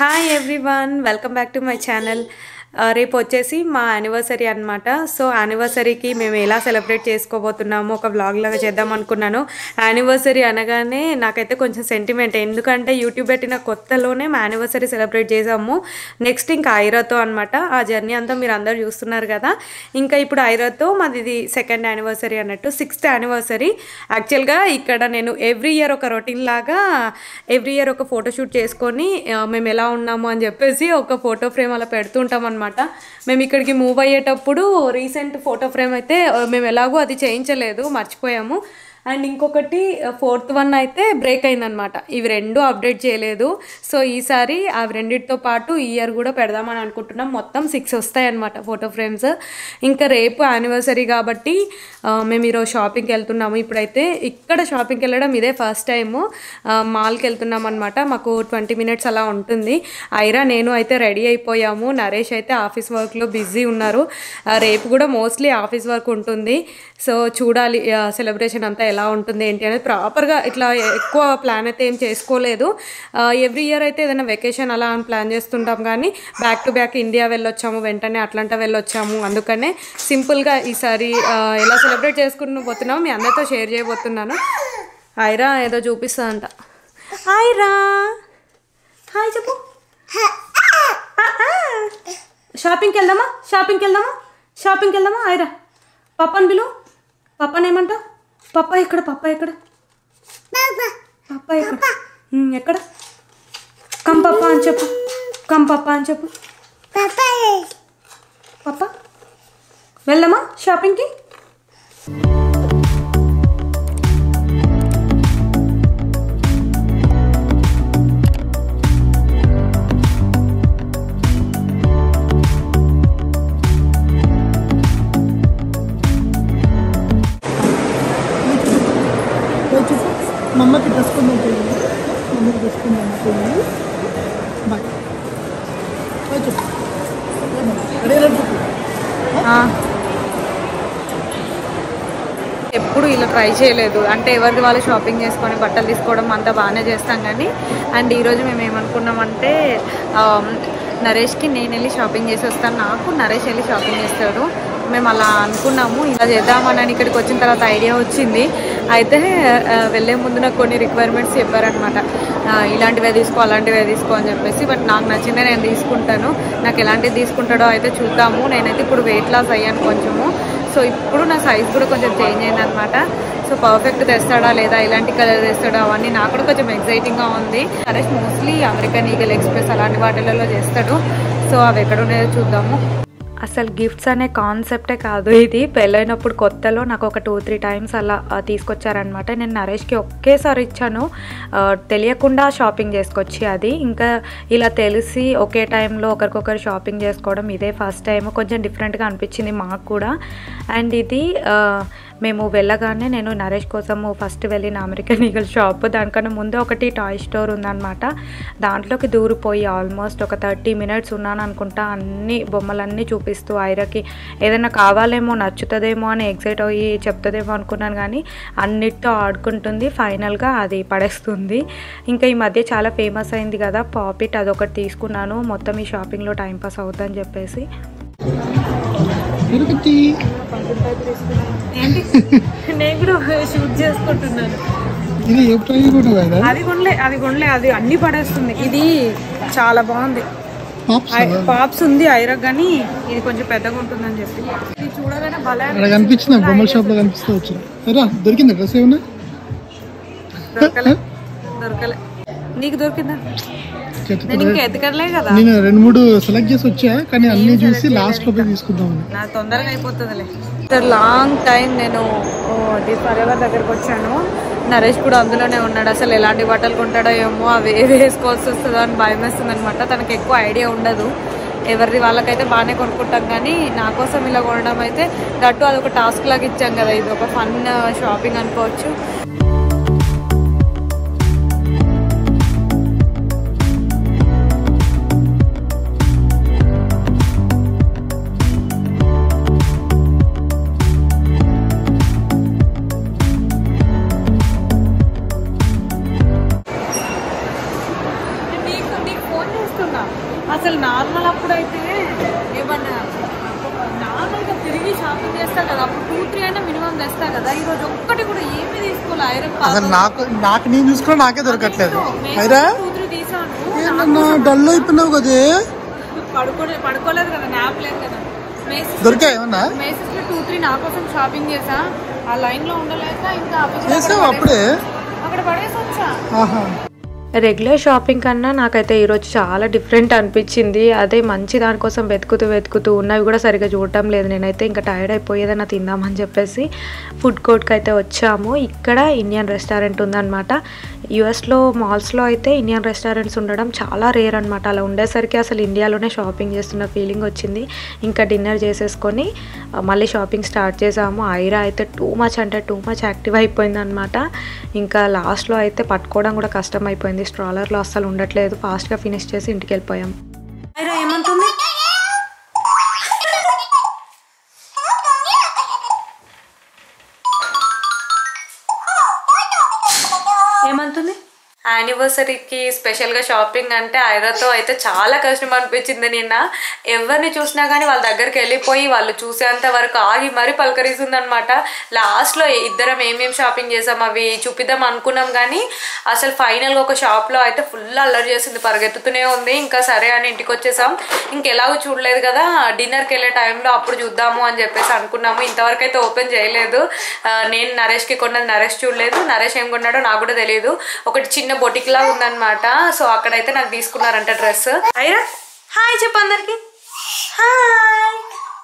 Hi everyone welcome back to my channel రేపు వచ్చేసి మా యానివర్సరీ అనమాట సో యానివర్సరీకి మేము ఎలా సెలబ్రేట్ చేసుకోబోతున్నాము ఒక వ్లాగ్ లాగా చేద్దాం అనుకున్నాను యానివర్సరీ అనగానే నాకైతే కొంచెం సెంటిమెంట్ ఎందుకంటే యూట్యూబ్ పెట్టిన కొత్తలోనే మా యానివర్సరీ సెలబ్రేట్ చేసాము నెక్స్ట్ ఇంకా ఐరాతో అనమాట ఆ జర్నీ అంతా మీరు అందరు చూస్తున్నారు కదా ఇంకా ఇప్పుడు ఐరాతో మాది ఇది సెకండ్ యానివర్సరీ అన్నట్టు సిక్స్త్ యానివర్సరీ యాక్చువల్గా ఇక్కడ నేను ఎవ్రీ ఇయర్ ఒక రొటీన్ లాగా ఎవ్రీ ఇయర్ ఒక ఫోటోషూట్ చేసుకొని ఆ, మేము ఎలా ఉన్నాము అని చెప్పేసి ఒక ఫోటో ఫ్రేమ్ అలా పెడుతుంటాం అనమాట మేము ఇక్కడికి మూవ్ అయ్యేటప్పుడు రీసెంట్ ఫోటో ఫ్రేమ్ అయితే ఆ, మేము ఎలాగో అది చేయించలేదు మర్చిపోయాము అండ్ ఇంకొకటి ఫోర్త్ వన్ అయితే బ్రేక్ అయిందనమాట ఇవి రెండు అప్డేట్ చేయలేదు సో ఈసారి ఆ రెండింటితో పాటు ఈ ఇయర్ కూడా పెడదామని అనుకుంటున్నాం మొత్తం సిక్స్ వస్తాయి అనమాట ఫోటో ఫ్రేమ్స్ ఇంకా రేపు యానివర్సరీ కాబట్టి ఆ, మేము ఈరోజు షాపింగ్కి వెళ్తున్నాము ఇప్పుడైతే ఇక్కడ షాపింగ్కి వెళ్ళడం ఇదే ఫస్ట్ టైము మాల్కి వెళ్తున్నాం అనమాట మాకు ట్వంటీ మినిట్స్ అలా ఉంటుంది ఐరా నేను అయితే రెడీ అయిపోయాము నరేష్ అయితే ఆఫీస్ వర్క్లో బిజీ ఉన్నారు ఆ, రేపు కూడా మోస్ట్లీ ఆఫీస్ వర్క్ ఉంటుంది సో చూడాలి సెలబ్రేషన్ అంతా ఎలా ఉంటుంది ఏంటి అనేది ప్రాపర్గా ఇట్లా ఎక్కువ ప్లాన్ అయితే ఏం చేసుకోలేదు ఎవ్రీ ఇయర్ అయితే ఏదైనా వెకేషన్ అలా అని ప్లాన్ చేస్తుంటాం కానీ బ్యాక్ టు బ్యాక్ ఇండియా వెళ్ళొచ్చాము వెంటనే అట్లాంటా వెళ్ళొచ్చాము అందుకనే సింపుల్గా ఈసారి ఆ, ఎలా సెలబ్రేట్ చేసుకుని పోతున్నాము మీ అందరితో షేర్ చేయబోతున్నాను ఐరా ఏదో చూపిస్తుందంట హాయ్రా హాయ్ చెప్పు షాపింగ్కి వెళ్దామా షాపింగ్కి వెళ్దామా షాపింగ్కి వెళ్దామా ఐరా పప్పని పిలు పప్పని ఏమంటావు పప్ప ఎక్కడ పప్ప ఎక్కడ పప్ప ఎక్కడ ఉమ్, ఎక్కడ కం పప్ప అని చెప్పు కం పప్ప అని చెప్పు పప్ప వెళ్దామా షాపింగ్కి వచ్చి మమ్మకి డ్రెస్ కొందంటే మమ్మకి డ్రెస్ కొందంటే బాయ్ వచ్చి రెడీ చెప్పు ఎప్పుడు ఇలా ట్రై చేయలేదు అంటే ఎవరిది వాళ్ళు షాపింగ్ చేసుకొని బట్టలు తీసుకోవడం అంతా బాగానే చేస్తాం కానీ అండ్ ఈరోజు మేము ఏమనుకున్నామంటే ఆమ్, నరేష్కి నేను వెళ్ళి షాపింగ్ చేసి వస్తాను నాకు నరేష్ వెళ్ళి షాపింగ్ చేస్తాడు మేము అలా అనుకున్నాము ఇలా చేద్దామని ఇక్కడికి వచ్చిన తర్వాత ఐడియా వచ్చింది అయితే ఆ, వెళ్ళే ముందు నాకు కొన్ని రిక్వైర్మెంట్స్ చెప్పారనమాట ఇలాంటివే తీసుకో అలాంటివే తీసుకో అని చెప్పేసి బట్ నాకు నచ్చిందే నేను తీసుకుంటాను నాకు ఎలాంటివి తీసుకుంటాడో అయితే చూద్దాము నేనైతే ఇప్పుడు వెయిట్ లాస్ అయ్యాను కొంచెము సో ఇప్పుడు నా సైజ్ కూడా కొంచెం చేంజ్ అయింది అనమాట సో పర్ఫెక్ట్ తెస్తాడా లేదా ఇలాంటి కలర్ తెస్తాడా అవన్నీ నాకు కూడా కొంచెం ఎక్సైటింగ్గా ఉంది Naresh mostly American Eagle Express అలాంటి వాటిలలో చేస్తాడు సో అవి ఎక్కడ ఉన్నాయో చూద్దాము అసలు గిఫ్ట్స్ అనే కాన్సెప్టే కాదు ఇది పెళ్ళైనప్పుడు కొత్తలో నాకు ఒక టూ త్రీ టైమ్స్ అలా ఆ, తీసుకొచ్చారనమాట నేను నరేష్కి ఒకేసారి ఇచ్చాను ఆ, తెలియకుండా షాపింగ్ చేసుకొచ్చి అది ఇంకా ఇలా తెలిసి ఒకే టైంలో ఒకరికొకరు షాపింగ్ చేసుకోవడం ఇదే ఫస్ట్ టైం కొంచెం డిఫరెంట్గా అనిపించింది మాకు కూడా అండ్ ఇది ఆ, మేము వెళ్ళగానే నేను నరేష్ కోసము ఫస్ట్ వెళ్ళిన అమెరికన్ ఈగల్ షాప్ దానికన్నా ముందే ఒకటి టాయ్ స్టోర్ ఉందన్నమాట దాంట్లోకి దూరిపోయి ఆల్మోస్ట్ ఒక థర్టీ మినిట్స్ ఉన్నాను అనుకుంటా అన్ని బొమ్మలన్నీ చూపిస్తూ ఐరకి ఏదైనా కావాలేమో నచ్చుతుందేమో అని ఎగ్జైట్ అయ్యి చెప్తుందేమో అనుకున్నాను కానీ అన్నిటితో ఆడుకుంటుంది ఫైనల్గా అది పడేస్తుంది ఇంకా ఈ మధ్య చాలా ఫేమస్ అయింది కదా పాపిట్ అదొకటి తీసుకున్నాను మొత్తం ఈ షాపింగ్లో టైంపాస్ అవుతుందని చెప్పేసి తిరుపతి ఏంటి నేను కూడా షూట్ చేసుకుంటున్నాను ఇది ఏ ప్రైజ్ కూడా కదా అది కొనలే అది కొనలే అది అన్ని పడేస్తుంది ఇది చాలా బాగుంది పాప్స్ ఐ- పాప్స్ ఉంది ఐరక్ కానీ ఇది కొంచెం పెద్దగా ఉంటుందని చెప్పి ఇది చూడగానే భలే అక్కడ కనిపించిన బొమ్మల షాప్ లో కనిపిస్తూ వచ్చి సరే దొరికిందా డ్రెస్ ఏమన్నా దొరకలే దొరకలే నీకు దొరికిందా నేను ఇంకా ఎతకలే కదా నేను రెండు మూడు సెలెక్ట్ చేసి వచ్చా కానీ అన్ని చూసి లాస్ట్ లో పోయి తీసుకుందామని నా తొందరగా అయిపోతుందిలే లాంగ్ టైం నేను ఫర్ ఎవర్ దగ్గరకు వచ్చాను నరేష్ కూడా అందులోనే ఉన్నాడు అసలు ఎలాంటి బట్టలు కొంటాడో ఏమో అవి ఏ వేసుకోవాల్సి వస్తుందో అని భయం వేస్తుంది అనమాట తనకి ఎక్కువ ఐడియా ఉండదు ఎవరిది వాళ్ళకైతే బాగానే కొనుక్కుంటాం కానీ నా కోసం ఇలా కొనడం అయితే దట్టు అదొక టాస్క్ లాగా ఇచ్చాం కదా ఇది ఒక ఫన్ షాపింగ్ అనుకోవచ్చు నీకు నీకు ఫోన్ చేస్తున్నా టూ త్రీ అయినా మినిమం తెస్తా కదా ఈ రోజు ఒక్కటి కూడా ఏమీ తీసుకోవాలి ఐరన్ అసలు నాకు నాకు నేను చూసుకున్నా నాకే దొరకట్లేదు అయిరా టూ త్రీ తీసాను ఏంటన్నా డల్ అయిపోయినావు కదే పడుకోలే పడుకోలేదు కదా నాప్ లేదు కదా మేసిస్ దొరికా ఏమన్నా మేసిస్ లో టూ త్రీ నా కోసం షాపింగ్ చేసా ఆ లైన్ లో ఉండలేక ఇంకా ఆఫీస్ చేసావు అప్పుడే అక్కడ పడేసి వచ్చా ఆహా రెగ్యులర్ షాపింగ్ కన్నా నాకైతే ఈరోజు చాలా డిఫరెంట్ అనిపించింది అదే మంచి దానికోసం వెతుకుతూ వెతుకుతూ ఉన్నవి కూడా సరిగ్గా చూడటం లేదు నేనైతే ఇంకా టైర్డ్ అయిపోయేదన్నా తిందామని చెప్పేసి ఫుడ్ కోర్ట్కి అయితే వచ్చాము ఇక్కడ ఇండియన్ రెస్టారెంట్ ఉందన్నమాట యుఎస్లో మాల్స్లో అయితే ఇండియన్ రెస్టారెంట్స్ ఉండడం చాలా రేర్ అనమాట అలా ఉండేసరికి అసలు ఇండియాలోనే షాపింగ్ చేస్తున్న ఫీలింగ్ వచ్చింది ఇంకా డిన్నర్ చేసేసుకొని ఆ, మళ్ళీ షాపింగ్ స్టార్ట్ చేసాము ఐరా అయితే టూ మచ్ అంటే టూ మచ్ యాక్టివ్ అయిపోయింది అనమాట ఇంకా లాస్ట్లో అయితే పట్టుకోవడం కూడా కష్టం అయిపోయింది స్ట్రాలర్లో అస్సలు ఉండట్లేదు ఫాస్ట్గా ఫినిష్ చేసి ఇంటికి వెళ్ళిపోయాం ఐరా ఏమంటుంది ఏమంటుంది యానివర్సరీకి స్పెషల్గా షాపింగ్ అంటే ఐరాతో అయితే చాలా కష్టం అనిపించింది నిన్న ఎవరిని చూసినా కానీ వాళ్ళ దగ్గరికి వెళ్ళిపోయి వాళ్ళు చూసేంత వరకు ఆగి మరీ పలకరిస్తుంది అనమాట లాస్ట్లో ఇద్దరం ఏమేం షాపింగ్ చేసాం అవి చూపిద్దాం అనుకున్నాం కానీ అసలు ఫైనల్గా ఒక షాప్లో అయితే ఫుల్ అల్లరి చేసింది పరిగెత్తుతూనే ఉంది ఇంకా సరే అని ఇంటికి వచ్చేసాం ఇంకెలాగో చూడలేదు కదా డిన్నర్కి వెళ్ళే టైంలో అప్పుడు చూద్దాము అని చెప్పేసి అనుకున్నాము ఇంతవరకు అయితే ఓపెన్ చేయలేదు ఆ, నేను నరేష్కి కొన్నది నరేష్ చూడలేదు నరేష్ ఏం కొన్నాడో నాకు కూడా తెలియదు ఒకటి చిన్న బొటిక్ లా ఉందన్నమాట సో అక్కడైతే నాకు తీసుకున్నారంట డ్రెస్ అయిరా హాయ్ చెప్పు అందరికి హాయ్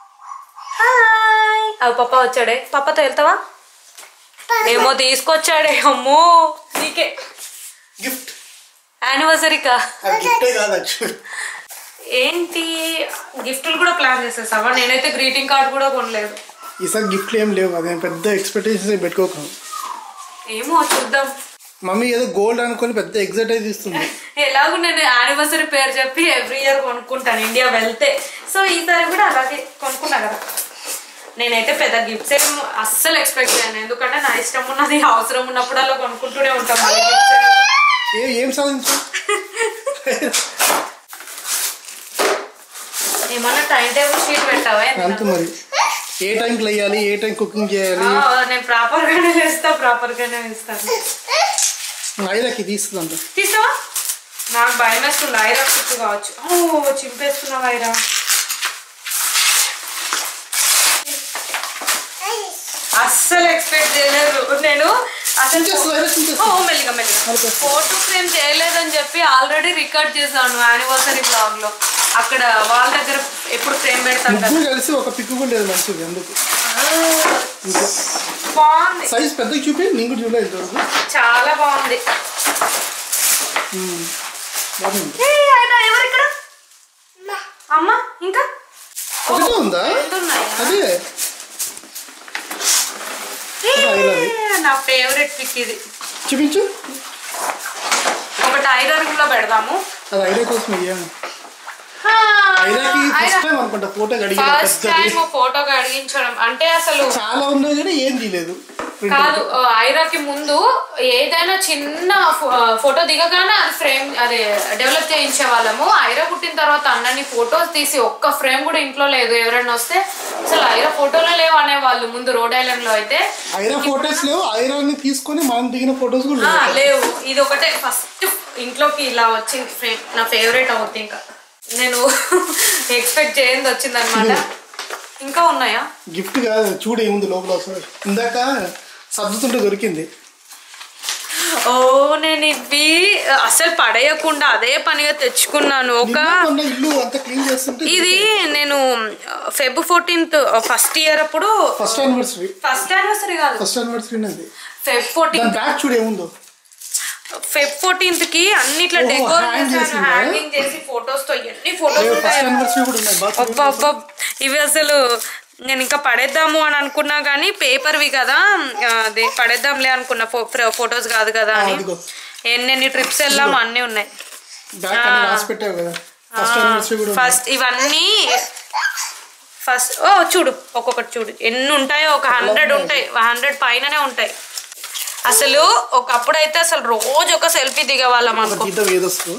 హాయ్ అవి పప్ప వచ్చాడే పప్పతో వెళ్తావా ఏమో తీసుకొచ్చాడే అమ్మో నీకే గిఫ్ట్ యానివర్సరీకా అది గిఫ్టే కాదు యాక్చువల్లీ ఏంటి గిఫ్ట్లు కూడా ప్లాన్ చేసేసావా నేనైతే గ్రీటింగ్ కార్డ్ కూడా కొనలేదు ఈసారి గిఫ్ట్లు ఏం లేవు అదేం పెద్ద ఎక్స్పెక్టేషన్స్ పెట్టుకోకు ఏమో చూద్దాం మమ్మీ ఏదో గోల్డ్ అనుకొని పెద్ద ఎగ్జైట్ అయితే ఇస్తుంది ఎలాగో నేను యానివర్సరీ పేరు చెప్పి ఎవ్రీ ఇయర్ కొనుక్కుంటాను ఇండియా వెళ్తే సో ఈసారి కూడా అలాగే కొనుక్కున్నా కదా నేనైతే పెద్ద గిఫ్ట్స్ ఏం అస్సలు ఎక్స్పెక్ట్ చేయను ఎందుకంటే నా ఇష్టం ఉన్నది అవసరం ఉన్నప్పుడల్లా కొనుక్కుంటూనే ఉంటాం మళ్ళీ gifts అని. ఏ ఏం సాధించు ఏమన్నా టైం టేబుల్ షీట్ పెట్టావా ఏమన్నా? అంత మరి ఏ టైంకి లేయాలి ఏ టైం కుకింగ్ చేయాలి ఆ, నేను ప్రాపర్ గానే వేస్తా ప్రాపర్ గానే వేస్తాను ఐరాకి తీసుకుందంట తీసావా నాకు భయం వేస్తుంది ఐరా చుట్టూ కావచ్చు ఓ చింపేస్తున్నావు ఐరా అస్సలు ఎక్స్పెక్ట్ చేయలేదు నేను అసలు చించేస్తుంది, ఐరా చించేస్తుంది. ఓ మెల్లిగా మెల్లిగా ఫోటో ఫ్రేమ్ చేయలేదని చెప్పి ఆల్రెడీ రికార్డ్ చేశాను యానివర్సరీ బ్లాగ్ లో అక్కడ వాళ్ళ దగ్గర ఎప్పుడు ఫ్రేమ్ పెడతాను కదా ముగ్గురు కలిసి ఒక పిక్ కూడా లేదు మంచిది అందుకు ఇంకా బాగుంది సైజ్ పెద్దగా చూపి నేను కూడా చూడలేదు ఇంతవరకు చాలా బాగుంది ఉమ్. బాగుంది ఏ, ఐరా, ఎవరు ఇక్కడ అమ్మ ఇంకా ఒకటే ఉందా ఎంత ఉన్నాయి అదే ఐరాది. నా ఫేవరెట్ పిక్ ఇది చూపించు ఒకటి ఐరన్ లో పెడదాము అది ఐడియా కోసం ఇయ్యా ఐరాకి ఫస్ట్ టైం అనుకుంటా ఫోటో అడిగిన ఫస్ట్ పెద్దది టైం ఫోటో అడిగించడం అంటే అసలు చాలా ఉన్నాయి కానీ ఏం తీయలేదు కాదు ఆ, ఐరాకి ముందు ఏదైనా చిన్న ఫో- ఆ, ఫోటో దిగగానే అది ఫ్రేమ్ అదే డెవలప్ చేయించే వాళ్ళము ఐరా పుట్టిన తర్వాత అన్నని ఫొటోస్ తీసి ఒక్క ఫ్రేమ్ కూడా ఇంట్లో లేదు ఎవరైనా వస్తే అసలు ఐరా ఫోటోలో లేవు అనేవాళ్ళు ముందు రోడ్ ఐలాండ్ లో అయితే ఐరా ఫోటోస్ లేవు ఐరాని తీసుకొని మనం దిగిన ఫోటోస్ కూడా ఆ, లేవు లేవు ఇది ఒకటే ఫస్ట్ ఇంట్లోకి ఇలా వచ్చింది ఫ్రేమ్ నా ఫేవరెట్ అవుతుంది ఇంకా నేను ఎక్స్పెక్ట్ చేయంది వచ్చింది అనమాట ఇంకా ఉన్నాయా గిఫ్ట్ కాదు చూడు ఏముంది లోపల ఒకసారి ఇందాక సర్దుతుంటే దొరికింది ఓ నేను ఇవి అసలు పడేయకుండా అదే పనిగా తెచ్చుకున్నాను ఒక నిన్న మొన్న ఇల్లు అంతా క్లీన్ చేస్తుంటే ఇది నేను ఫెబ్ ఫోర్టీన్త్ ఫస్ట్ ఇయర్ అప్పుడు ఫస్ట్ యానివర్సరీ ఫస్ట్ యానివర్సరీ కాదు ఫస్ట్ యానివర్సరీ అది ఫెబ్ ఫోర్టీన్ దాని బ్యాక్ చూడు ఏముందో ఫెబ్ ఫోర్టీన్త్ కి అన్నిట్లో ఓహో, డెకోర్ hang చేశాను చేసిందా? హ్యాంగింగ్ చేసి ఫొటోస్ తో ఎన్ని ఫొటోస్ ఫస్ట్ ఉంటాయి యానివర్సరీ కూడా ఉన్నాయి బాగా అబ్బా అబ్బా ఇవి అసలు నేను ఇంకా పడేద్దాము అని అనుకున్నా కానీ పేపర్వి కదా ఆ, అది పడేద్దాంలే అనుకున్నా ఫొటోస్ కాదు కదా అని అదిగో. ఎన్నెన్ని ట్రిప్స్ వెళ్ళాము అన్నీ ఉన్నాయి బ్యాక్ అన్ని రాసి పెట్టావు కదా ఫస్ట్ యానివర్సరీ కూడా ఉంది. ఫస్ట్ ఇవన్నీ ఫస్ట్ ఓ చూడు ఒక్కొక్కటి చూడు ఎన్ని ఉంటాయో ఒక హండ్రెడ్ ఉంటాయి హండ్రెడ్ పైననే ఉంటాయి అసలు ఒకప్పుడు అయితే అసలు రోజు ఒక సెల్ఫీ దిగేవాళ్ళం ఒక అనుకో గీతం ఏదొస్తుంది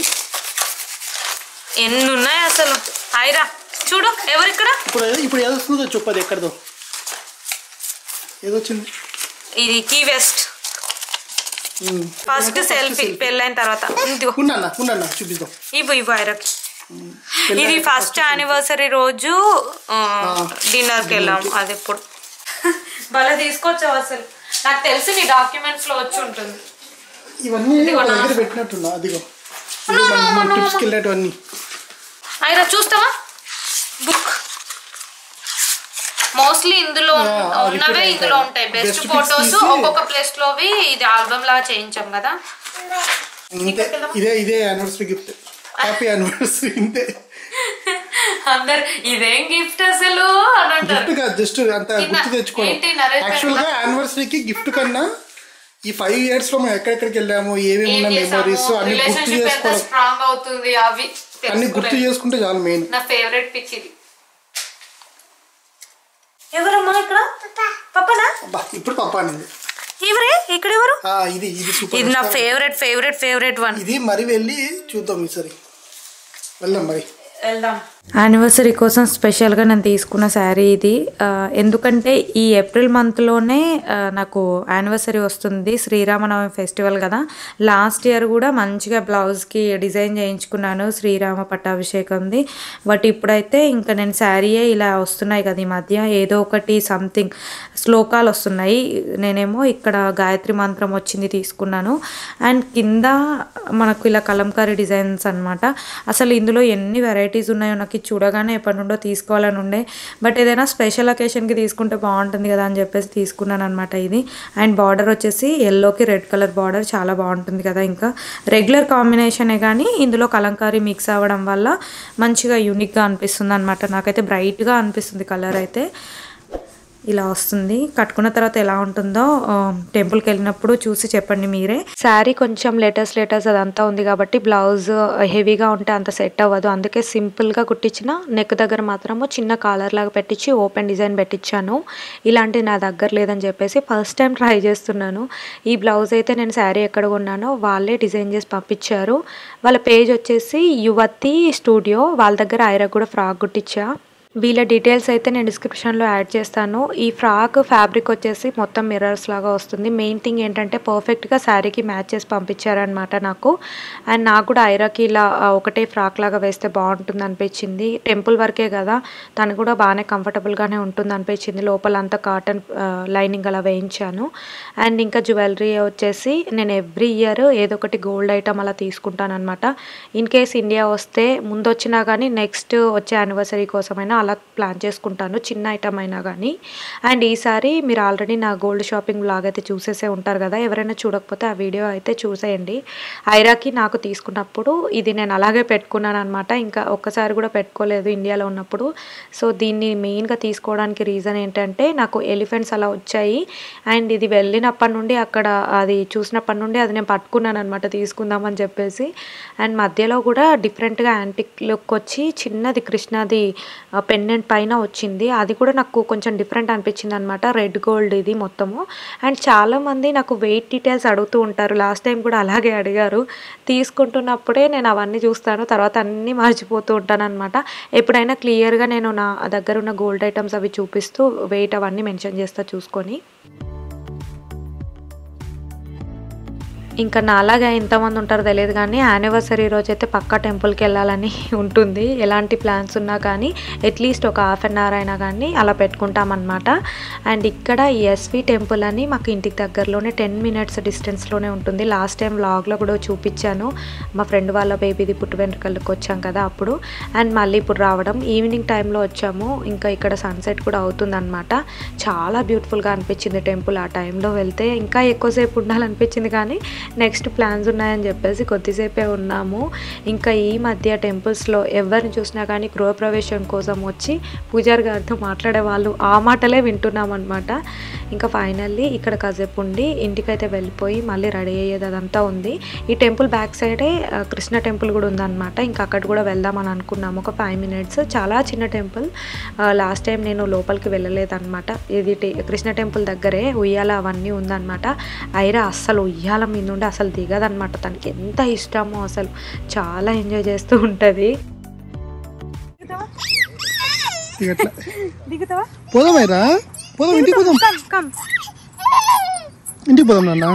ఎన్ని ఉన్నాయి అసలు ఐరా చూడు ఎవరిక్కడ ఇప్పుడు ఏదో- ఇప్పుడు ఏదొస్తుందో చెప్పు అది ఎక్కడదో ఏదో వచ్చింది ఇది Key West um. First selfie పెళ్ళైన తర్వాత ఇదిగో ఉండన్నా ఉండన్నా చూపిద్దాం ఇవ్వు ఇవ్వు ఐరకి ఇది ఫస్ట్ యానివర్సరీ రోజు డిన్నర్కి వెళ్ళాం అది ఎప్పుడు భలే తీసుకొచ్చావు అసలు నాకు తెలిసి నీ డాక్యుమెంట్స్ లో వచ్చి ఉంటుంది ఇవన్నీ ఒక దగ్గర పెట్టినట్టున్నా అదిగో ఇది మన- మన ట్రిప్స్కి వెళ్ళేటివన్నీ అయినా చూస్తావా బుక్ మోస్ట్లీ ఇందులో ఉన్- Yeah, ఉన్నవే repeat ఇందులో అవుతాయి. ఉంటాయి Best బెస్ట్ pics ఫొటోస్ తీసి- ఒక్కొక్క ప్లేస్ లోవి ఇది ఆల్బమ్ లాగా చేయించాం కదా ఇంతే ఇదే ఇదే యానివర్సరీ గిఫ్ట్ హ్యాపీ యానివర్సరీ ఇంతే అందరు ఇదేం గిఫ్ట్ అసలు అని అంటారు గిఫ్ట్ కాదు జస్ట్ అంత తిన్నా. గుర్తు తెచ్చుకోవడం ఏంటి నరేష్ యాక్చువల్ గా యానివర్సరీకి గిఫ్ట్ కన్నా ఈ ఫైవ్ ఇయర్స్ లో మనం ఎక్కడెక్కడికి వెళ్ళాము ఏమేమి ఉన్న మెమరీస్ అన్ని గుర్తు రిలేషన్షిప్ ఎంత చేసుకోవడం స్ట్రాంగ్ అవుతుంది అవి అన్ని గుర్తు తెలుసుకునే. చేసుకుంటే చాలు మెయిన్ నా ఫేవరెట్ పిక్ ఇది ఎవరమ్మా ఇక్కడ పప్పనా అబ్బా ఇప్పుడు పప్ప అనేది ఎవరే ఇక్కడ ఎవరు ఆ, ఇది ఇది సూపర్ ఇది నా ఫేవరెట్ ఫేవరెట్ ఫేవరెట్ వన్ ఇది మరి వెళ్ళి చూద్దాం ఈసారి వెళ్దాం మరి వెళ్దాం యానివర్సరీ కోసం స్పెషల్గా నేను తీసుకున్న శారీ ఇది ఆ, ఎందుకంటే ఈ ఏప్రిల్ మంత్లోనే ఆ, నాకు యానివర్సరీ వస్తుంది శ్రీరామనవమి ఫెస్టివల్ కదా లాస్ట్ ఇయర్ కూడా మంచిగా బ్లౌజ్కి డిజైన్ చేయించుకున్నాను శ్రీరామ పట్టాభిషేకంది బట్ ఇప్పుడైతే ఇంకా నేను శారీయే ఇలా వస్తున్నాయి కదా ఈ మధ్య ఏదో ఒకటి సంథింగ్ శ్లోకాలు వస్తున్నాయి నేనేమో ఇక్కడ గాయత్రి మంత్రం వచ్చింది తీసుకున్నాను అండ్ కింద మనకు ఇలా కలంకారీ డిజైన్స్ అన్నమాట అసలు ఇందులో ఎన్ని వెరైటీస్ ఉన్నాయో నాకు ఇది చూడగానే ఎప్పటి నుండో తీసుకోవాలని ఉండే బట్ ఏదైనా స్పెషల్ అకేషన్కి తీసుకుంటే బాగుంటుంది కదా అని చెప్పేసి తీసుకున్నాను అనమాట ఇది అండ్ బార్డర్ వచ్చేసి ఎల్లోకి రెడ్ కలర్ బార్డర్ చాలా బాగుంటుంది కదా ఇంకా రెగ్యులర్ కాంబినేషనే కానీ ఇందులో కలంకారీ మిక్స్ అవ్వడం వల్ల మంచిగా యూనిక్గా అనిపిస్తుంది అనమాట నాకైతే బ్రైట్గా అనిపిస్తుంది కలర్ అయితే ఇలా వస్తుంది కట్టుకున్న తర్వాత ఎలా ఉంటుందో ఆ, టెంపుల్కి వెళ్ళినప్పుడు చూసి చెప్పండి మీరే శారీ కొంచెం లేటెస్ట్ లేటెస్ట్ అదంతా ఉంది కాబట్టి బ్లౌజ్ హెవీగా ఉంటే అంత సెట్ అవ్వదు అందుకే సింపుల్గా కుట్టించిన నెక్ దగ్గర మాత్రము చిన్న కాలర్ లాగా పెట్టించి ఓపెన్ డిజైన్ పెట్టించాను ఇలాంటిది నా దగ్గర లేదని చెప్పేసి ఫస్ట్ టైం ట్రై చేస్తున్నాను ఈ బ్లౌజ్ అయితే నేను శారీ ఎక్కడ కొన్నానో వాళ్ళే డిజైన్ చేసి పంపించారు వాళ్ళ పేజ్ వచ్చేసి యువతి స్టూడియో వాళ్ళ దగ్గర ఐరా కూడా ఫ్రాక్ కుట్టించా వీళ్ళ డీటెయిల్స్ అయితే నేను డిస్క్రిప్షన్లో యాడ్ చేస్తాను ఈ ఫ్రాక్ ఫ్యాబ్రిక్ వచ్చేసి మొత్తం మిర్రర్స్ లాగా వస్తుంది మెయిన్ థింగ్ ఏంటంటే పర్ఫెక్ట్గా శారీకి మ్యాచ్ చేసి పంపించారనమాట నాకు అండ్ నాకు కూడా ఐరాకి ఇలా ఆ, ఒకటే ఫ్రాక్ లాగా వేస్తే బాగుంటుంది అనిపించింది టెంపుల్ వరకే కదా తను కూడా బాగానే కంఫర్టబుల్గానే ఉంటుంది అనిపించింది లోపల అంతా కాటన్ లైనింగ్ అలా వేయించాను అండ్ ఇంకా జ్యువెలరీ వచ్చేసి నేను ఎవ్రీ ఇయర్ ఏదో ఒకటి గోల్డ్ ఐటమ్ అలా తీసుకుంటాను అనమాట ఇన్ కేస్ ఇండియా వస్తే ముందు వచ్చినా కానీ నెక్స్ట్ వచ్చే యానివర్సరీ కోసమైనా అలా ప్లాన్ చేసుకుంటాను చిన్న ఐటమ్ అయినా కానీ అండ్ ఈసారి మీరు ఆల్రెడీ నా గోల్డ్ షాపింగ్ బ్లాగ్ అయితే చూసేసే ఉంటారు కదా ఎవరైనా చూడకపోతే ఆ వీడియో అయితే చూసేయండి ఐరాకి నాకు తీసుకున్నప్పుడు ఇది నేను అలాగే పెట్టుకున్నాను అనమాట ఇంకా ఒక్కసారి కూడా పెట్టుకోలేదు ఇండియాలో ఉన్నప్పుడు సో దీన్ని మెయిన్గా తీసుకోవడానికి రీజన్ ఏంటంటే నాకు ఎలిఫెంట్స్ అలా వచ్చాయి అండ్ ఇది వెళ్ళినప్పటి నుండి అక్కడ అది చూసినప్పటి నుండి అది నేను పట్టుకున్నాను అనమాట తీసుకుందామని చెప్పేసి అండ్ మధ్యలో కూడా డిఫరెంట్గా యాంటిక్ లుక్ వచ్చి చిన్నది కృష్ణది పెండెంట్ పైన వచ్చింది అది కూడా నాకు కొంచెం డిఫరెంట్ అనిపించింది అనమాట రెడ్ గోల్డ్ ఇది మొత్తము అండ్ చాలామంది నాకు వెయిట్ డీటెయిల్స్ అడుగుతూ ఉంటారు లాస్ట్ టైం కూడా అలాగే అడిగారు తీసుకుంటున్నప్పుడే నేను అవన్నీ చూస్తాను తర్వాత అన్నీ మర్చిపోతూ ఉంటాను అనమాట ఎప్పుడైనా క్లియర్గా నేను నా దగ్గర ఉన్న గోల్డ్ ఐటమ్స్ అవి చూపిస్తూ వెయిట్ అవన్నీ మెన్షన్ చేస్తా చూసుకొని ఇంకా నాలాగా ఎంతమంది ఉంటారో తెలియదు కానీ యానివర్సరీ రోజు అయితే పక్కా టెంపుల్కి వెళ్ళాలని ఉంటుంది ఎలాంటి ప్లాన్స్ ఉన్నా కానీ అట్లీస్ట్ ఒక హాఫ్ అన్ అవర్ అయినా కానీ అలా పెట్టుకుంటామన్నమాట అండ్ ఇక్కడ ఈ ఎస్వి టెంపుల్ అని మాకు ఇంటికి దగ్గరలోనే టెన్ మినిట్స్ డిస్టెన్స్లోనే ఉంటుంది లాస్ట్ టైం వ్లాగ్లో కూడా చూపించాను మా ఫ్రెండ్ వాళ్ళ బేబీది పుట్టు వెంట్రుకలకు వచ్చాం కదా అప్పుడు అండ్ మళ్ళీ ఇప్పుడు రావడం ఈవినింగ్ టైంలో వచ్చాము ఇంకా ఇక్కడ సన్సెట్ కూడా అవుతుందన్నమాట చాలా బ్యూటిఫుల్గా అనిపించింది టెంపుల్ ఆ టైంలో వెళ్తే ఇంకా ఎక్కువసేపు ఉండాలనిపించింది కానీ నెక్స్ట్ ప్లాన్స్ ఉన్నాయని చెప్పేసి కొద్దిసేపే ఉన్నాము ఇంకా ఈ మధ్య టెంపుల్స్లో ఎవరిని చూసినా కానీ గృహప్రవేశం కోసం వచ్చి పూజారి గారితో మాట్లాడే వాళ్ళు ఆ మాటలే వింటున్నాం అనమాట ఇంకా ఫైనల్లీ ఇక్కడ కాసేపు ఉండి ఇంటికైతే వెళ్ళిపోయి మళ్ళీ రెడీ అయ్యేది అదంతా ఉంది ఈ టెంపుల్ బ్యాక్ సైడే ఆ, కృష్ణ టెంపుల్ కూడా ఉందన్నమాట ఇంకా అక్కడ కూడా వెళ్దామని అనుకున్నాము ఒక ఫైవ్ మినిట్స్ చాలా చిన్న టెంపుల్ లాస్ట్ టైం నేను లోపలికి వెళ్ళలేదన్నమాట ఇది టే- కృష్ణ టెంపుల్ దగ్గరే ఉయ్యాల అవన్నీ ఉందన్నమాట ఐరా అస్సలు ఉయ్యాల మీద నుండి అసలు దిగదన్నమాట తనకి ఎంత ఇష్టమో అసలు చాలా ఎంజాయ్ చేస్తూ ఉంటుంది ఇక అట్లా దిగుతావా పోదామైరా పోదాం ఇంటికి పోదాం కమ్ కమ్ ఇంటికి పోదాం నాన్న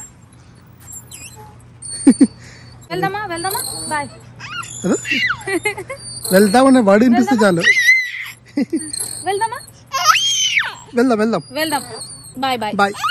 వెళ్దామా వెళ్దామా బాయ్ అదే వెళ్దామన్న వాడు వినిపిస్తే చాలు వెళ్దామా వెళ్దాం వెళ్దాం వెళ్దాం బాయ్ బాయ్ బాయ్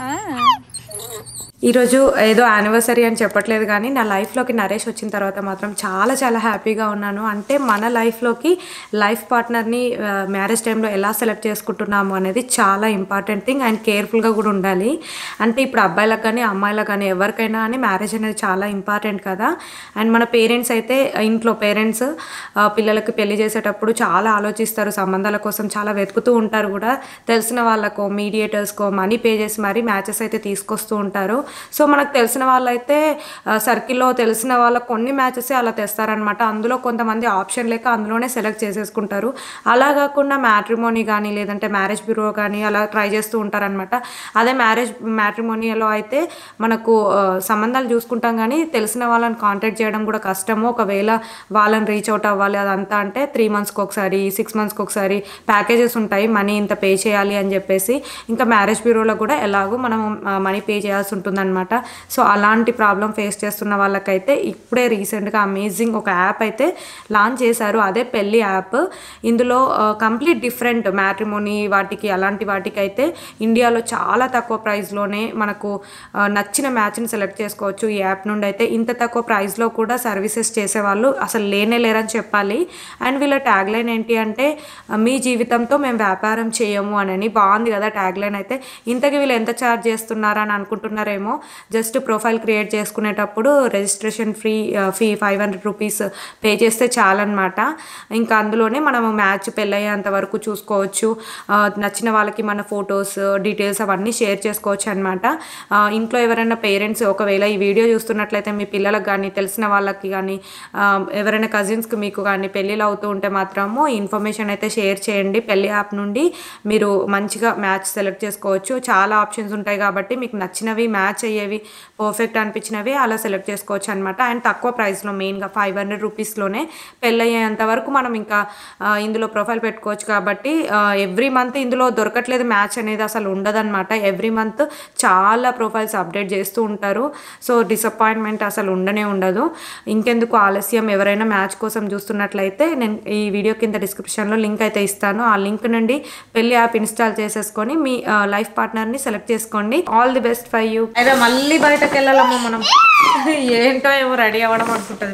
ఈరోజు ఏదో యానివర్సరీ అని చెప్పట్లేదు కానీ నా లైఫ్లోకి నరేష్ వచ్చిన తర్వాత మాత్రం చాలా చాలా హ్యాపీగా ఉన్నాను అంటే మన లైఫ్లోకి లైఫ్ పార్ట్నర్ని మ్యారేజ్ టైంలో ఎలా సెలెక్ట్ చేసుకుంటున్నాము అనేది చాలా ఇంపార్టెంట్ థింగ్ అండ్ కేర్ఫుల్గా కూడా ఉండాలి అంటే ఇప్పుడు అబ్బాయిలకు కానీ అమ్మాయిలకు కానీ ఎవరికైనా కానీ మ్యారేజ్ అనేది చాలా ఇంపార్టెంట్ కదా అండ్ మన పేరెంట్స్ అయితే ఇంట్లో పేరెంట్స్ పిల్లలకి పెళ్లి చేసేటప్పుడు చాలా ఆలోచిస్తారు సంబంధాల కోసం చాలా వెతుకుతూ ఉంటారు కూడా తెలిసిన వాళ్ళకో మీడియేటర్స్కో మనీ పే చేసి మరీ మ్యాచెస్ అయితే తీసుకొస్తూ ఉంటారు సో మనకు తెలిసిన వాళ్ళైతే సర్కిల్లో తెలిసిన వాళ్ళ కొన్ని మ్యాచెస్ అలా తెస్తారనమాట అందులో కొంతమంది ఆప్షన్ లేక అందులోనే సెలెక్ట్ చేసేసుకుంటారు అలా కాకుండా మ్యాట్రిమోనీ కానీ లేదంటే మ్యారేజ్ బ్యూరో కానీ అలా ట్రై చేస్తూ ఉంటారనమాట అదే మ్యారేజ్ మ్యాట్రిమోనీలో అయితే మనకు ఆ, సంబంధాలు చూసుకుంటాం కానీ తెలిసిన వాళ్ళని కాంటాక్ట్ చేయడం కూడా కష్టము ఒకవేళ వాళ్ళని రీచ్ అవుట్ అవ్వాలి అదంతా అంటే త్రీ మంత్స్కి ఒకసారి సిక్స్ మంత్స్కి ఒకసారి ప్యాకేజెస్ ఉంటాయి మనీ ఇంత పే చేయాలి అని చెప్పేసి ఇంకా మ్యారేజ్ బ్యూరోలో కూడా ఎలాగో మనం మనీ పే చేయాల్సి ఉంటుందన్నమాట సో అలాంటి ప్రాబ్లం ఫేస్ చేస్తున్న వాళ్ళకైతే ఇప్పుడే రీసెంట్గా అమేజింగ్ ఒక యాప్ అయితే లాంచ్ చేశారు అదే పెళ్ళి యాప్ ఇందులో కంప్లీట్ డిఫరెంట్ మ్యాట్రిమోనీ వాటికి అలాంటి వాటికి అయితే ఇండియాలో చాలా తక్కువ ప్రైస్లోనే మనకు ఆ, నచ్చిన మ్యాచ్ని సెలెక్ట్ చేసుకోవచ్చు ఈ యాప్ నుండి అయితే ఇంత తక్కువ ప్రైస్లో కూడా సర్వీసెస్ చేసేవాళ్ళు అసలు లేనే లేరని చెప్పాలి అండ్ వీళ్ళ ట్యాగ్ లైన్ ఏంటి అంటే ఆ, మీ జీవితంతో మేము వ్యాపారం చేయము అని బాగుంది కదా ట్యాగ్ లైన్ అయితే ఇంతకి వీళ్ళు ఎంత ఛార్జ్ చేస్తున్నారా అని అనుకుంటున్నారేమో జస్ట్ ప్రొఫైల్ క్రియేట్ చేసుకునేటప్పుడు registration free fee five hundred rupees pay చేస్తే చాలన్నమాట ఇంకా అందులోనే మనము మ్యాచ్ పెళ్ళయ్యేంత వరకు చూసుకోవచ్చు ఆ, నచ్చిన వాళ్ళకి మన ఫొటోస్ డీటెయిల్స్ అవన్నీ షేర్ చేసుకోవచ్చు అనమాట ఇంట్లో ఎవరైనా పేరెంట్స్ ఒకవేళ ఈ వీడియో చూస్తున్నట్లయితే మీ పిల్లలకు కానీ తెలిసిన వాళ్ళకి కానీ ఆ, ఎవరైనా కజిన్స్కి మీకు కానీ పెళ్ళిళ్ళు అవుతూ ఉంటే మాత్రము ఇన్ఫర్మేషన్ అయితే షేర్ చేయండి పెళ్లి యాప్ నుండి మీరు మంచిగా మ్యాచ్ సెలెక్ట్ చేసుకోవచ్చు చాలా ఆప్షన్స్ ఉంటాయి కాబట్టి మీకు నచ్చినవి మ్యాచ్ అయ్యేవి పర్ఫెక్ట్ అనిపించినవి అలా సెలెక్ట్ చేసుకోవచ్చు అనమాట అండ్ తక్కువ ప్రైస్లో మెయిన్గా ఫైవ్ హండ్రెడ్ రూపీస్లోనే పెళ్ళయ్యేంత వరకు మనం ఇంకా ఆ, ఇందులో ప్రొఫైల్ పెట్టుకోవచ్చు కాబట్టి ఎవ్రీ మంత్ ఇందులో దొరకట్లేదు మ్యాచ్ అనేది అసలు ఉండదన్నమాట ఎవ్రీ మంత్ చాలా ప్రొఫైల్స్ అప్డేట్ చేస్తూ ఉంటారు సో డిసప్పాయింట్మెంట్ అసలు ఉండనే ఉండదు ఇంకెందుకు ఆలస్యం ఎవరైనా మ్యాచ్ కోసం చూస్తున్నట్లయితే నేను ఈ వీడియో కింద డిస్క్రిప్షన్లో లింక్ అయితే ఇస్తాను ఆ లింక్ నుండి పెళ్లి యాప్ ఇన్స్టాల్ చేసేసుకొని మీ లైఫ్ పార్ట్నర్ని సెలెక్ట్ చేసుకోండి all the best for you అయితే మళ్ళీ బయటకు వెళ్ళాలమ్మా మనం ఏంటో ఏమో రెడీ అవ్వడం అనుకుంటుంది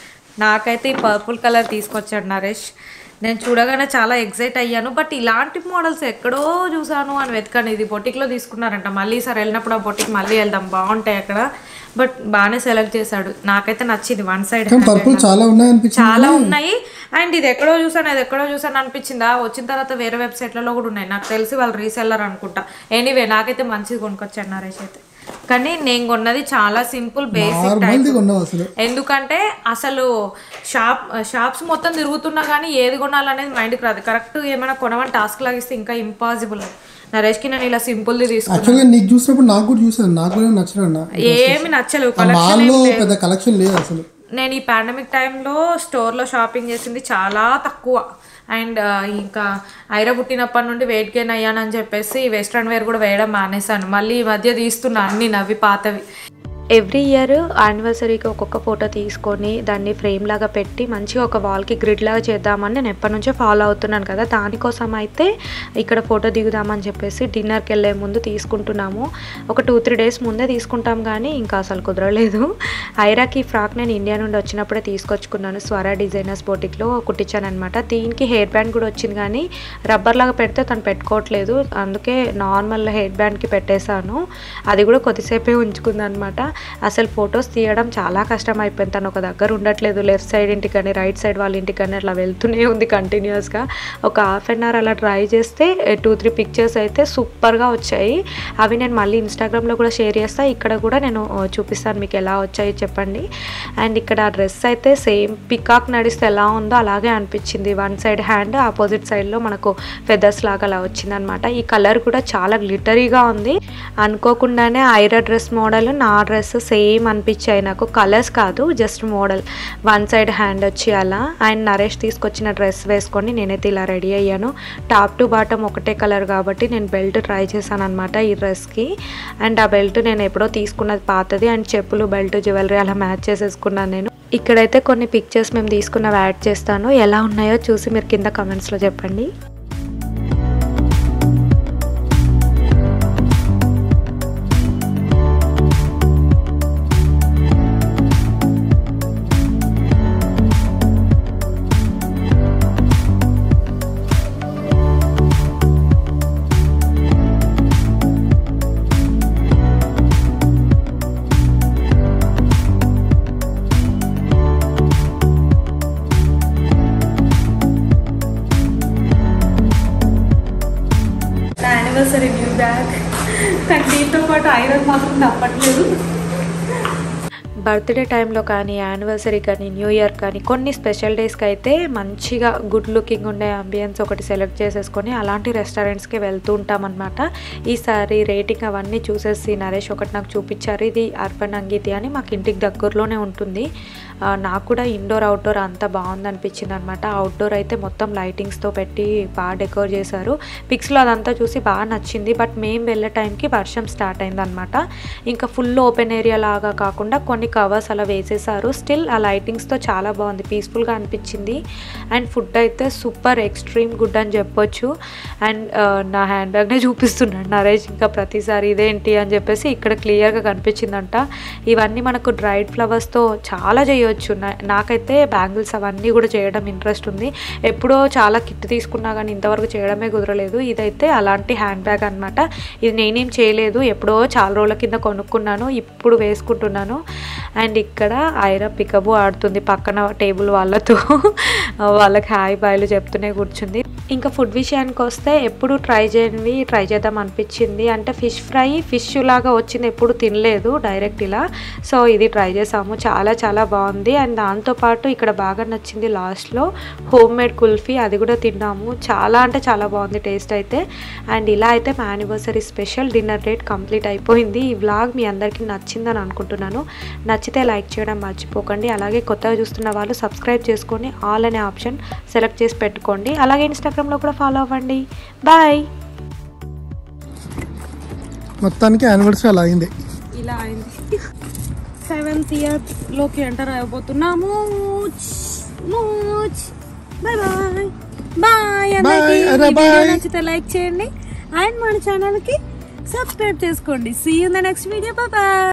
నాకైతే ఈ పర్పుల్ కలర్ తీసుకొచ్చాడు నరేష్ నేను చూడగానే చాలా ఎగ్జైట్ అయ్యాను బట్ ఇలాంటి మోడల్స్ ఎక్కడో చూసాను అని వెతకాను ఇది బొటిక్లో తీసుకున్నారంట మళ్ళీ సార్ వెళ్ళినప్పుడు ఆ బొటిక్ మళ్ళీ వెళ్దాం బాగుంటాయి అక్కడ బట్ బాగానే సెలెక్ట్ చేశాడు నాకైతే నచ్చింది వన్ సైడ్ పర్పుల్ చాలా ఉన్నాయి అనిపించింది చాలా ఉన్నాయి అండ్ ఇది ఎక్కడో చూసాను అది ఎక్కడో చూసాను అనిపించిందా వచ్చిన తర్వాత వేరే వెబ్సైట్లలో కూడా ఉన్నాయి నాకు తెలిసి వాళ్ళు రీసెల్లర్ అనుకుంటా ఎనీవే నాకైతే మంచిది కొనుక్కొచ్చాను నరేష్ అయితే కానీ నేను కొన్నది చాలా సింపుల్ బేసిక్ నార్మల్ది కొన్నావు అసలు ఎందుకంటే అసలు షాప్ షాప్స్ మొత్తం తిరుగుతున్నా కానీ ఏది కొనాలనేది మైండ్కి రాదు కరెక్ట్ ఏమైనా కొనమని టాస్క్ లాగిస్తే ఇంకా ఇంపాసిబుల్ నరేష్కి నేను ఇలా సింపుల్ది తీసుకున్నాను యాక్చువల్గా నీకు చూసినప్పుడు నాకు కూడా చూసాను నాకు కూడా నచ్చడం అన్న ఏమి నచ్చలేవు ఆ మాల్లో పెద్ద కలెక్షన్ లేదు అసలు నేను ఈ పాండమిక్ టైంలో స్టోర్లో షాపింగ్ చేసింది చాలా తక్కువ అండ్ ఇంకా ఐర పుట్టినప్పటి నుండి వెయిట్ గెయిన్ అయ్యానని చెప్పేసి వెస్ట్రన్ వేర్ కూడా వేయడం మానేశాను మళ్ళీ ఈ మధ్య తీస్తున్నా అన్ని నవ్వి పాతవి ఎవ్రీ ఇయర్ యానివర్సరీకి ఒక్కొక్క ఫోటో తీసుకొని దాన్ని ఫ్రేమ్ లాగా పెట్టి మంచిగా ఒక వాల్కి గ్రిడ్ లాగా చేద్దామని నేను ఎప్పటి నుంచో ఫాలో అవుతున్నాను కదా దానికోసం అయితే ఇక్కడ ఫోటో దిగుదామని చెప్పేసి డిన్నర్కి వెళ్ళే ముందు తీసుకుంటున్నాము ఒక టూ త్రీ డేస్ ముందే తీసుకుంటాం కానీ ఇంకా అసలు కుదరలేదు ఐరాకి ఫ్రాక్ నేను ఇండియా నుండి వచ్చినప్పుడే తీసుకొచ్చుకున్నాను స్వరా డిజైనర్స్ బోటిక్లో కుట్టించాను అనమాట దీనికి హెయిర్ బ్యాండ్ కూడా వచ్చింది కానీ రబ్బర్ లాగా పెడితే తను పెట్టుకోవట్లేదు అందుకే నార్మల్ హెయిర్ బ్యాండ్కి పెట్టేశాను అది కూడా కొద్దిసేపే ఉంచుకుంది అనమాట అసలు ఫొటోస్ తీయడం చాలా కష్టం అయిపోయింది తను ఒక దగ్గర ఉండట్లేదు లెఫ్ట్ సైడ్ ఇంటికి కానీ రైట్ సైడ్ వాళ్ళ ఇంటికి కానీ అట్లా వెళ్తూనే ఉంది కంటిన్యూస్గా ఒక హాఫ్ అన్ అవర్ అలా ట్రై చేస్తే టూ త్రీ పిక్చర్స్ అయితే సూపర్గా వచ్చాయి అవి నేను మళ్ళీ ఇన్స్టాగ్రామ్లో కూడా షేర్ చేస్తాను ఇక్కడ కూడా నేను ఆ, చూపిస్తాను మీకు ఎలా వచ్చాయి చెప్పండి అండ్ ఇక్కడ డ్రెస్ అయితే సేమ్ పికాక్ నడిస్తే ఎలా ఉందో అలాగే అనిపించింది వన్ సైడ్ హ్యాండ్ ఆపోజిట్ సైడ్లో మనకు ఫెదర్స్ లాగా అలా వచ్చిందనమాట ఈ కలర్ కూడా చాలా గ్లిటరీగా ఉంది అనుకోకుండానే ఐరా డ్రెస్ మోడల్ నా డ్రెస్ డ్రెస్ సేమ్ అనిపించాయి నాకు కలర్స్ కాదు just model one side hand వచ్చి అలా అండ్ నరేష్ తీసుకొచ్చిన డ్రెస్ వేసుకొని నేనైతే ఇలా రెడీ అయ్యాను టాప్ టు బాటమ్ ఒకటే కలర్ కాబట్టి నేను బెల్ట్ ట్రై చేశాను అనమాట ఈ డ్రెస్కి అండ్ ఆ బెల్ట్ నేను ఎప్పుడో తీసుకున్నది పాతది అండ్ చెప్పులు బెల్ట్ జ్యువెలరీ అలా మ్యాచ్ చేసేసుకున్నాను నేను ఇక్కడైతే కొన్ని పిక్చర్స్ మేము తీసుకున్నవి యాడ్ చేస్తాను ఎలా ఉన్నాయో చూసి మీరు కింద కమెంట్స్లో చెప్పండి నా యానివర్సరీ న్యూ బ్యాగ్ నాకు దీంతో పాటు ఐరన్ మాత్రం తప్పట్లేదు బర్త్డే టైంలో కానీ యానివర్సరీ కానీ న్యూ ఇయర్ కానీ కొన్ని స్పెషల్ డేస్కి అయితే మంచిగా గుడ్ లుకింగ్ ఉండే అంబియన్స్ ఒకటి సెలెక్ట్ చేసేసుకొని అలాంటి రెస్టారెంట్స్కి వెళ్తూ ఉంటామన్నమాట ఈసారి రేటింగ్ అవన్నీ చూసేసి నరేష్ ఒకటి నాకు చూపించారు ఇది అర్బన్ అంగీతి అని మాకు ఇంటికి దగ్గరలోనే ఉంటుంది ఆ, నాకు కూడా ఇండోర్ అవుట్డోర్ అంతా బాగుంది అనిపించింది అనమాట అవుట్డోర్ అయితే మొత్తం లైటింగ్స్తో పెట్టి బాగా డెకోర్ చేశారు పిక్స్లో అదంతా చూసి బాగా నచ్చింది బట్ మేము వెళ్ళే టైంకి వర్షం స్టార్ట్ అయిందనమాట ఇంకా ఫుల్ ఓపెన్ ఏరియా లాగా కాకుండా కొన్ని కవర్స్ అలా వేసేసారు స్టిల్ ఆ లైటింగ్స్తో చాలా బాగుంది పీస్ఫుల్గా అనిపించింది అండ్ ఫుడ్ అయితే సూపర్ ఎక్స్ట్రీమ్ గుడ్ అని చెప్పొచ్చు అండ్ నా హ్యాండ్ బ్యాగ్నే చూపిస్తున్నాడు నరేష్ ఇంకా ప్రతిసారి ఇదేంటి అని చెప్పేసి ఇక్కడ క్లియర్గా కనిపించిందంట ఇవన్నీ మనకు డ్రైడ్ ఫ్లవర్స్తో చాలా చేయొచ్చు నా- నాకైతే బ్యాంగిల్స్ అవన్నీ కూడా చేయడం ఇంట్రెస్ట్ ఉంది ఎప్పుడో చాలా కిట్ తీసుకున్నా కానీ ఇంతవరకు చేయడమే కుదరలేదు ఇదైతే అలాంటి హ్యాండ్ బ్యాగ్ అనమాట ఇది నేనేం చేయలేదు ఎప్పుడో చాలా రోజుల కింద కొనుక్కున్నాను ఇప్పుడు వేసుకుంటున్నాను అండ్ ఇక్కడ ఐరా పికబు ఆడుతుంది పక్కన టేబుల్ వాళ్ళతో వాళ్ళకి హాయ్ బాయ్లు చెప్తూనే కూర్చుంది ఇంకా ఫుడ్ విషయానికి వస్తే ఎప్పుడు ట్రై చేయనివి ట్రై చేద్దాం అనిపించింది అంటే ఫిష్ ఫ్రై ఫిష్ లాగా వచ్చింది ఎప్పుడు తినలేదు డైరెక్ట్ ఇలా సో ఇది ట్రై చేసాము చాలా చాలా బాగుంది అండ్ దాంతోపాటు ఇక్కడ బాగా నచ్చింది లాస్ట్లో హోమ్ మేడ్ కుల్ఫీ అది కూడా తిన్నాము చాలా అంటే చాలా బాగుంది టేస్ట్ అయితే అండ్ ఇలా అయితే మా anniversary special dinner date complete అయిపోయింది ఈ వ్లాగ్ మీ అందరికీ నచ్చిందని అనుకుంటున్నాను నచ్చితే లైక్ చేయడం మర్చిపోకండి అలాగే కొత్తగా చూస్తున్న వాళ్ళు సబ్స్క్రైబ్ చేసుకొని ఆల్ అనే ఆప్షన్ సెలెక్ట్ చేసి పెట్టుకోండి అలాగే ఇన్స్టాగ్రామ్లో కూడా ఫాలో అవ్వండి బాయ్ మొత్తానికి యానివర్సరీ అలా అయింది ఇలా అయింది సెవెంత్ ఇయర్ లోకి ఎంటర్ అయిపోతున్నాము బాయ్ బాయ్ బాయ్ అందరికీ Bye, అరే ఈ వీడియో bye. నచ్చితే లైక్ చేయండి అండ్ మన ఛానల్ కి సబ్స్క్రైబ్ చేసుకోండి see in the next video bye